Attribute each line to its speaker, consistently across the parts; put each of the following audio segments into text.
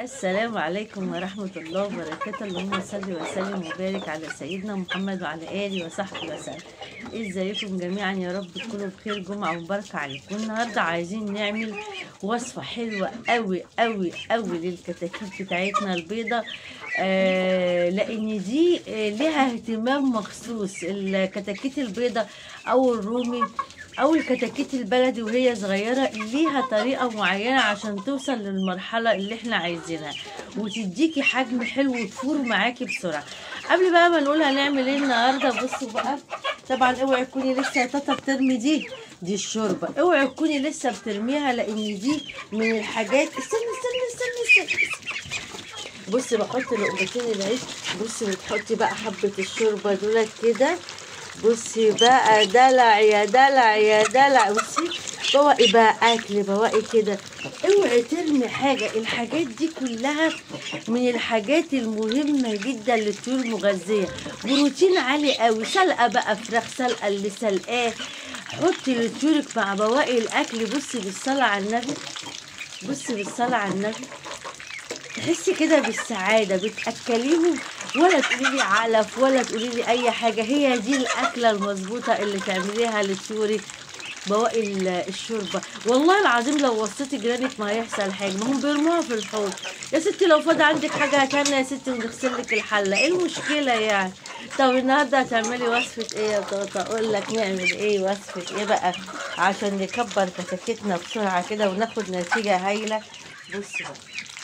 Speaker 1: السلام عليكم ورحمة الله وبركاته اللهم صل وسلم وبارك على سيدنا محمد وعلى آله وصحبه وسلم ازيكم جميعا يا رب تكونوا بخير جمعة مباركة عليكم النهاردة عايزين نعمل وصفة حلوة قوي قوي قوي للكتاكيت بتاعتنا البيضة آه لان دي آه لها اهتمام مخصوص الكتاكيت البيضة او الرومي او الكتاكيت البلدي وهي صغيره ليها طريقه معينه عشان توصل للمرحله اللي احنا عايزينها وتديكي حجم حلو وتفور معاكي بسرعه قبل بقى ما نقول هنعمل ايه النهارده بصوا بقى طبعا اوعي تكوني لسه يا تاتا بترمي دي دي الشوربه اوعي تكوني لسه بترميها لان دي من الحاجات استني استني استني, استني. بصي بحط لقمتين العيش بصي بتحطي بقى حبه الشوربه دولت كده بصي بقى دلع يا دلع يا دلع بصي بواقي بقى اكل بواقي كده اوعي ترمي حاجه الحاجات دي كلها من الحاجات المهمه جدا للطيور المغذيه بروتين عالي قوي سلقه بقى فراخ سلقه اللي سلقاه حطي لطيورك مع بواقي الاكل بصي بالصلاه على النبي بصي بالصلاه على النبي تحسي كده بالسعادة بتأكليهم ولا تقولي لي علف ولا تقولي لي أي حاجة هي دي الأكلة المظبوطة اللي تعمليها لطيورك بواقي الشوربة والله العظيم لو وصيتي جيرانك ما هيحصل حاجة ما هم بيرموها في الحوض يا ستي لو فاضي عندك حاجة هتعمل يا ستي نغسل لك الحلة ايه المشكلة يعني طب النهارده هتعملي وصفة ايه يا طاطا اقول لك نعمل ايه وصفة ايه بقى عشان نكبر كتاكيتنا بسرعة كده وناخد نتيجة هايلة بصي بقى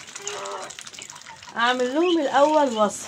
Speaker 1: اعمل لهم الاول وصفه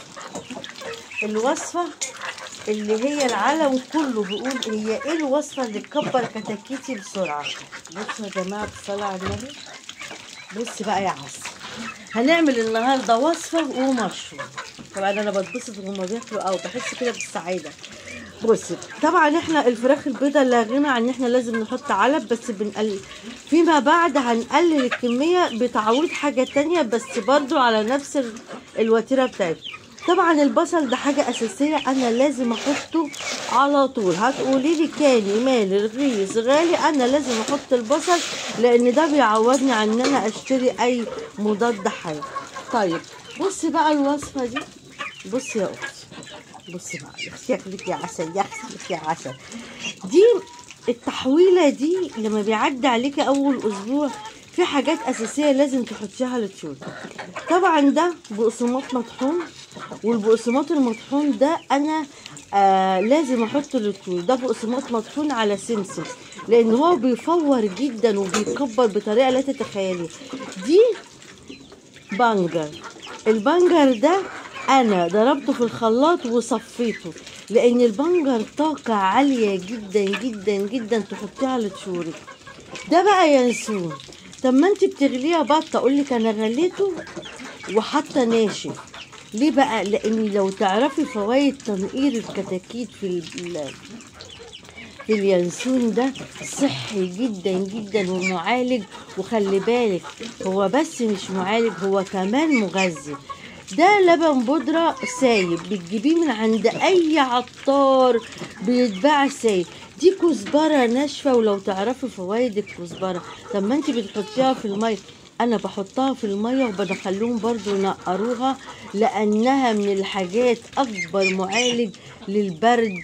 Speaker 1: الوصفه اللي هي العالم كله بيقول هي ايه الوصفه اللي تكبر كتاكيتي بسرعه بصوا يا جماعه بالصلاه على النبي بص بقى يا عسل هنعمل النهارده وصفه ومشروم طبعا انا بتبسط وهما بياكلوا او بحس كده بالسعاده بصي طبعا احنا الفراخ البيضاء لا غنى عن ان احنا لازم نحط علب بس بنقلل فيما بعد هنقلل الكميه بتعويض حاجه تانية بس برضو على نفس الوتيره بتاعتنا طبعا البصل ده حاجة أساسية أنا لازم أحطه على طول هتقولي لي كاني مال رخيص غالي أنا لازم أحط البصل لأن ده بيعوضني عن إن أنا أشتري أي مضاد حيوي طيب بصي بقى الوصفة دي بصي يا أختي بصي بقى شكلك يا عسل يا اختي يا عسل دي التحويله دي لما بيعدي عليكي اول اسبوع في حاجات اساسيه لازم تحطيها للطيور طبعا ده بقسماط مطحون والبقسماط المطحون ده انا آه لازم احطه للطيور ده بقسماط مطحون على سمسم لان هو بيفور جدا وبيكبر بطريقه لا تتخيلي دي بنجر البنجر ده انا ضربته في الخلاط وصفيته لان البنجر طاقة عالية جدا جدا جدا تحطيها على طيورك ده بقى ينسون طب ما انت بتغليها بطة اقول لك انا غليته وحاطه ناشف ليه بقى لان لو تعرفي فوائد تنقير الكتاكيت في في اليانسون ده صحي جدا جدا ومعالج وخلي بالك هو بس مش معالج هو كمان مغذي ده لبن بودرة سايب بتجيبيه من عند أي عطار بيتباع سايب دي كزبرة ناشفة ولو تعرفي فوائد الكزبرة طب ما انت بتحطيها في المية انا بحطها في المية وبدخلهم برضو ينقروها لانها من الحاجات اكبر معالج للبرد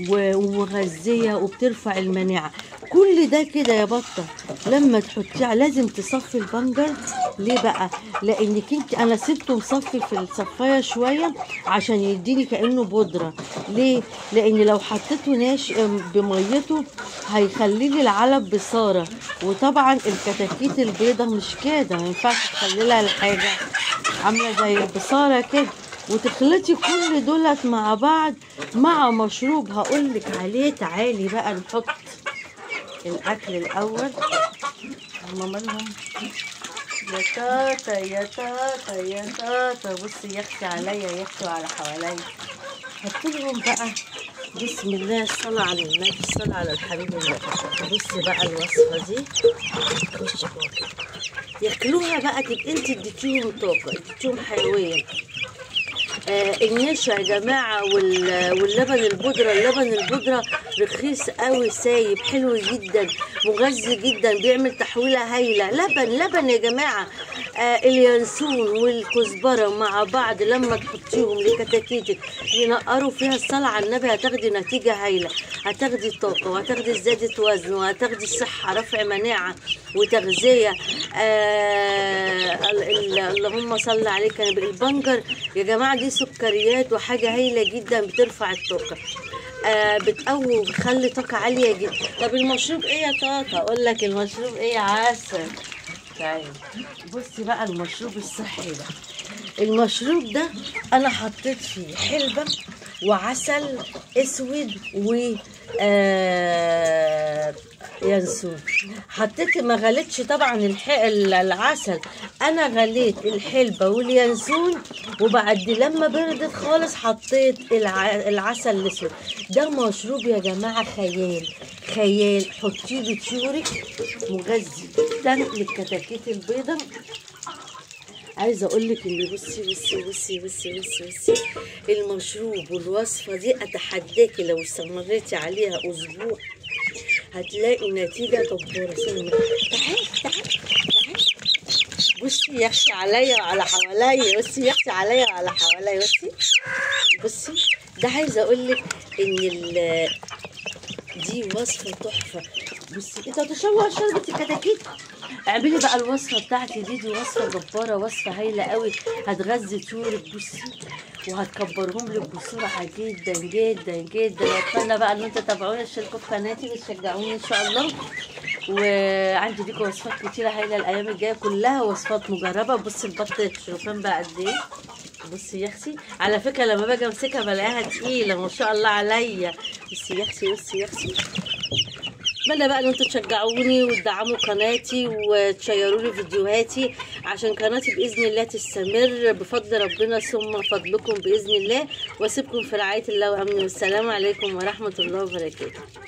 Speaker 1: ومغذية وبترفع المناعة كل ده كده يا بطة لما تحطيها لازم تصفي البنجر ليه بقى لانك انت انا سبته مصفي في الصفايه شويه عشان يديني كانه بودره ليه لان لو حطيته ناش بميته هيخلي لي العلب بصاره وطبعا الكتاكيت البيضه مش كده ما ينفعش تخلي لها الحاجه عامله زي البصاره كده وتخلطي كل دولت مع بعض مع مشروب هقولك عليه تعالي بقى نحط الاكل الاول هما مالهم يا تاتا يا تاتا يا تاتا بصي يخشى عليا يخشوا على حواليا حط لهم بقى بسم الله الصلاة على النبي الصلاة على الحبيب النبي بصي بقى الوصفة دي خش ياكلوها بقى تبقى انت اديتيهم طاقة اديتيهم حيوية آه النشا يا جماعة واللبن البودرة اللبن البودرة رخيص قوي سايب حلو جدا مغذي جدا بيعمل تحويلة هايلة لبن لبن يا جماعة آه اليانسون والكزبره مع بعض لما تحطيهم لكتاكيتك ينقروا فيها الصلاه على النبي هتاخدي نتيجه هايله هتاخدي طاقه وهتاخدي زياده وزن وهتاخدي صحه رفع مناعه وتغذيه آه ال- ال- اللهم صل عليك يا نبي البنجر يا جماعه دي سكريات وحاجه هايله جدا بترفع الطاقه آه بتقوي وبتخلي طاقة عالية جدا طب المشروب ايه يا طاقة اقول لك المشروب ايه يا عسل طيب بصي بقى المشروب الصحي ده المشروب ده انا حطيت فيه حلبة وعسل اسود و آه ينسون حطيت ما غليتش طبعا الح... العسل انا غليت الحلبة واليانسون وبعد لما بردت خالص حطيت الع... العسل الاسود ده مشروب يا جماعة خيال خيال حطي له تيورك مغذي جدا للكتاكيت البيضاء عايزه اقول لك ان بصي بصي بصي بصي بصي بصي المشروب والوصفه دي اتحداكي لو استمريتي عليها اسبوع هتلاقي نتيجه جباره سلمى تعالي تعالي تعالي بصي يخشي عليا وعلى حواليا بصي يخشي عليا وعلى حواليا بصي بصي ده عايزه اقول لك ان ال دي وصفه تحفه بصي انت هتشوه شربة الكتاكيت اعملي بقى الوصفه بتاعتي دي دي وصفه جباره وصفه هايله قوي هتغذي طيورك بصي وهتكبرهم لك بسرعه جدا جدا جدا واتمنى بقى ان انتوا تتابعوني تشتركوا في قناتي وتشجعوني ان شاء الله وعندي ليكم وصفات كتيره هايله الايام الجايه كلها وصفات مجربه بصي البط الشوفان بقى قد ايه بصي يا اختي على فكره لما باجي امسكها بلاقيها تقيله ما شاء الله عليا بصي يا اختي بصي يا اختي اتمنى بقى ان انتوا تشجعوني وتدعموا قناتي وتشيروا لي فيديوهاتي عشان قناتي باذن الله تستمر بفضل ربنا ثم فضلكم باذن الله واسيبكم في رعايه الله وامن والسلام عليكم ورحمه الله وبركاته